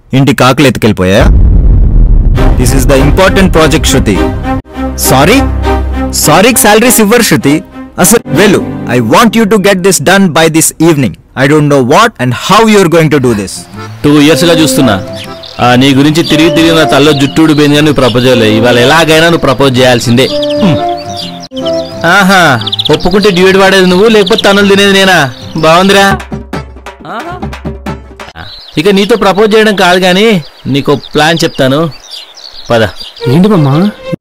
ఇంటి కాకులు ఎత్తుకెళ్ళిపోయా this is the important project Shruti sorry సారీకి శాలరీస్ ఇవ్వరు శృతి అసలు వెళ్ళు I want you to get this done by this evening I don't know what and how you're going to do this two years గా చూస్తున్నా ఆ, నీ గురించి తిరిగి తిరిగి నా తల్లో జుట్టు ఊడిపోయింది కానీ నువ్వు ప్రపోజ్ చేయలేదు ఇవాళ ఎలాగైనా నువ్వు ప్రపోజ్ చేయాల్సిందే హ్మ్. ఆహా ఒప్పుకుంటే డ్యూట్ వాడేది నువ్వు లేకపోతే తనులు తినేది నేనా బాగుందిరా ఆహా. ఇక నీతో ప్రపోజ్ చేయడం కాదు కానీ నీకు ప్లాన్ చెప్తాను పద ఏంటి మమ్మా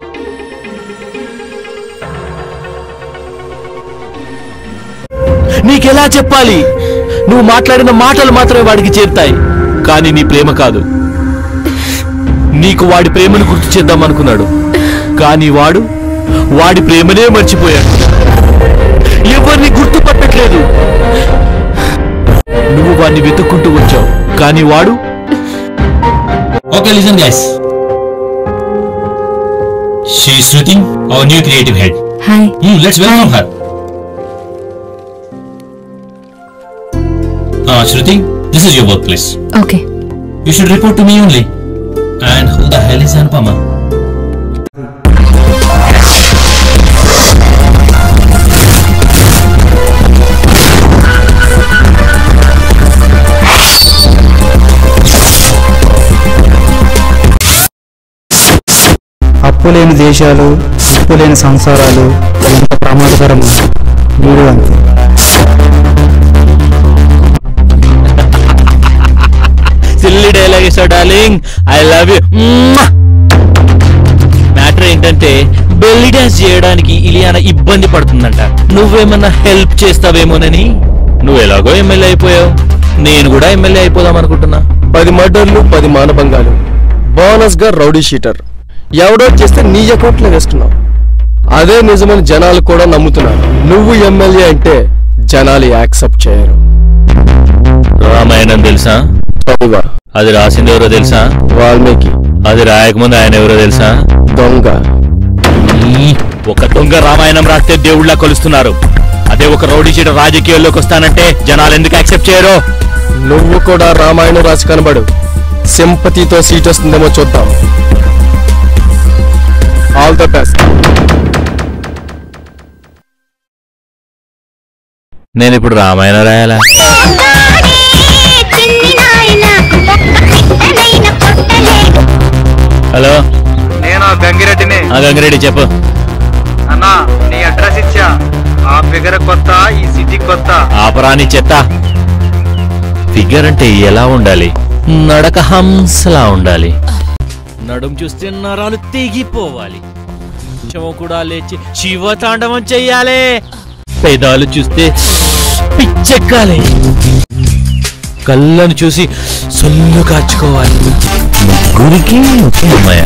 నీకెలా చెప్పాలి నువ్వు మాట్లాడిన మాటలు మాత్రమే వాడికి చేరుతాయి కానీ నీ ప్రేమ కాదు నీకు వాడి ప్రేమను గుర్తు చేద్దాం అనుకున్నాడు కానీ వాడు వాడి ప్రేమనే మర్చిపోయాడు ఎవరిని గుర్తుపట్టట్లేదు నువ్వు వాడిని వెతుక్కుంటూ వచ్చావు కానీ వాడు Okay, listen, guys. She is Shruti, our new creative head. Hi Hmm, let's welcome her. Uh, Shruti, this is your workplace. Okay You should report to me only. And who the hell is Anupama? అప్పు లేని దేశాలు ఉప్పు లేని సంసారాలు ఎంత ప్రమాదకరమో వీడు అంతే సిల్లీ డైలాగ్ ఇస్తావు darling I love you matter ఏంటంటే బెల్లి డాన్స్ చేయడానికి ఇలియానా ఇబ్బంది పడుతుందంట నువ్వేమన్నా హెల్ప్ చేస్తావేమోనని నువ్వు ఎలాగో ఎమ్మెల్యే అయిపోయావు నేను కూడా ఎమ్మెల్యే అయిపోదాం అనుకుంటున్నా పది మర్డర్లు పది మానభంగాలు బోనస్ గా రౌడీ షీటర్ ఎవడో చేస్తే నీ అకౌంట్లో వేస్తున్నావు అదే నిజమని జనాలు కూడా నమ్ముతున్నారు నువ్వు ఎమ్మెల్యే అంటే జనాలు యాక్సెప్ట్ చేయరు రామాయణం తెలుసా చదువుగా అది రాసింది ఎవరో తెలుసా వాల్మీకి అది రాయకముందు ఆయన ఎవరో తెలుసా దొంగ ఈ ఒక దొంగ రామాయణం రాస్తే దేవుళ్ళ కొలుస్తున్నారు అదే ఒక రౌడీ చీట రాజకీయాల్లోకి వస్తానంటే జనాలు ఎందుకు యాక్సెప్ట్ చేయరు నువ్వు కూడా రామాయణం రాసి కనబడు సింపతితో సీట్ వస్తుందేమో చూద్దాం ఆల్ ద బెస్ట్ నేను ఇప్పుడు రామాయణం రాయాలా హలో నేను గంగిరెడ్డిని ఆ గంగిరెడ్డి చెప్పు అన్నా నీ అడ్రస్ ఇచ్చా ఆ ఫిగర్ కొత్త ఈ సిటీ కొత్త ఆపరాని చెత్త ఫిగర్ అంటే ఎలా ఉండాలి నడక హంసలా ఉండాలి నడుం చూస్తే నరాలు తెగిపోవాలి చెవు కూడా లేచి శివతాండవం చెయ్యాలి పెదాలు చూస్తే పిచ్చెక్కాలి కళ్ళను చూసి సొల్లు కాచుకోవాలి ముగ్గురికి ఒకే అమ్మాయ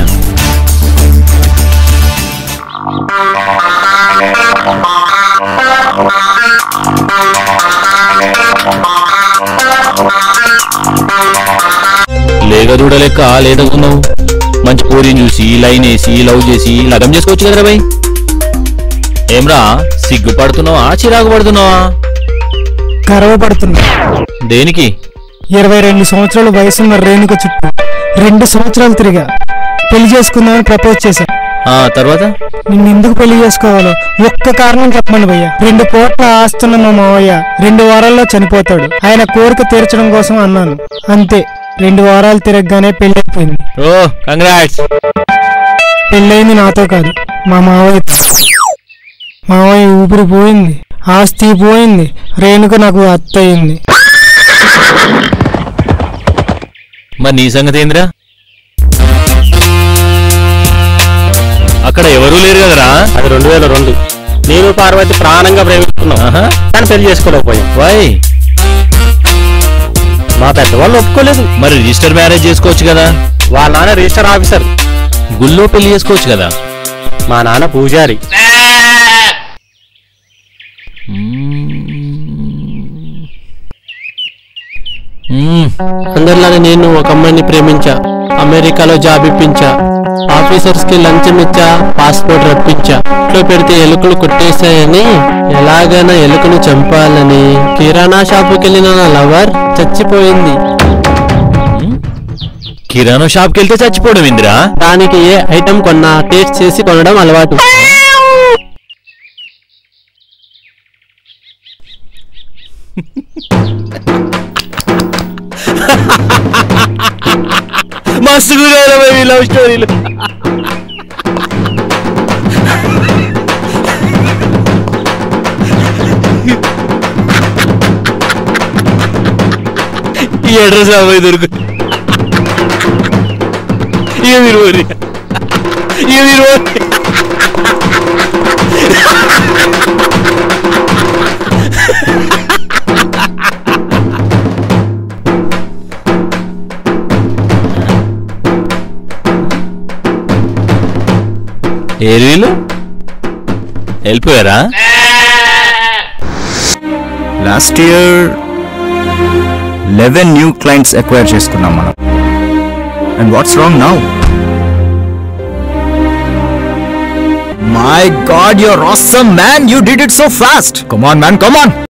లేక చూడలేక లేదనుకున్నావు మంచి పోరిని చూసి లైన్ వేసి లవ్ చేసి లగం చేసుకోవచ్చు కదరా బై ఏమ్రా సిగ్గుపడుతున్నావా చిరాకు పడుతున్నావా గర్వపడుతున్నా దేనికి ఇరవై రెండు సంవత్సరాల వయసున్న రేణుక చుట్టూ రెండు సంవత్సరాలు తిరిగా పెళ్లి చేసుకుందామని ప్రపోజ్ చేశా ఆ తర్వాత నిన్ను ఎందుకు పెళ్లి చేసుకోవాలో ఒక్క కారణం చెప్పండి భయ్య రెండు కోట్ల ఆస్తున్న మా మావయ్య రెండు వారాల్లో చనిపోతాడు ఆయన కోరిక తీర్చడం కోసం అన్నాను అంతే రెండు వారాలు తిరగగానే పెళ్లి అయిపోయింది ఓ కంగ్రాట్స్ పెళ్ళయింది నాతో కాదు మా మావయ్య మావయ్య ఊపిరి పోయింది ఆస్తి పోయింది రేణుక నాకు అత్త అయింది మరి నీ సంగతి ఏందిరా అక్కడ ఎవరూ లేరు కదరా అది రెండు వేల రెండు నేను పార్వతి ప్రాణంగా ప్రేమిస్తున్నాం ఆహా కానీ పెళ్లి చేసుకోలేకపోయాం వై మా పెద్దవాళ్ళు ఒప్పుకోలేదు మరి రిజిస్టర్ మ్యారేజ్ చేసుకోవచ్చు కదా వాళ్ళ నాన్న రిజిస్టర్ ఆఫీసర్ గుళ్ళో పెళ్లి చేసుకోవచ్చు కదా మా నాన్న పూజారి మ్మ్. అందరిలానే నేను ఒక అమ్మాయిని ప్రేమించా అమెరికాలో జాబ్ ఇప్పించా ఆఫీసర్స్ కి లంచం ఇచ్చా పాస్పోర్ట్ రప్పించా ఇంట్లో పెడితే ఎలుకలు కొట్టేశాయని ఎలాగైనా ఎలుకను చంపాలని కిరాణా షాపుకి వెళ్ళిన నా లవర్ చచ్చిపోయింది కిరాణా షాప్కి వెళ్తే చచ్చిపోవడం ఇందిరా దానికి ఏ ఐటెం కొన్నా టేస్ట్ చేసి కొనడం అలవాటు మస్తు గురేరా లవ్ స్టోరీలు ఈ అడ్రస్ అబ్బాయి దొరుకు ఇక మీరు పోరి. ఇక మీరు పోరి. ఏరు వీళ్ళు వెళ్ళిపోయారా last year eleven new clients acquire చేసుకున్నాం మనం and what's wrong now my god your awesome man you did it so fast come on man come on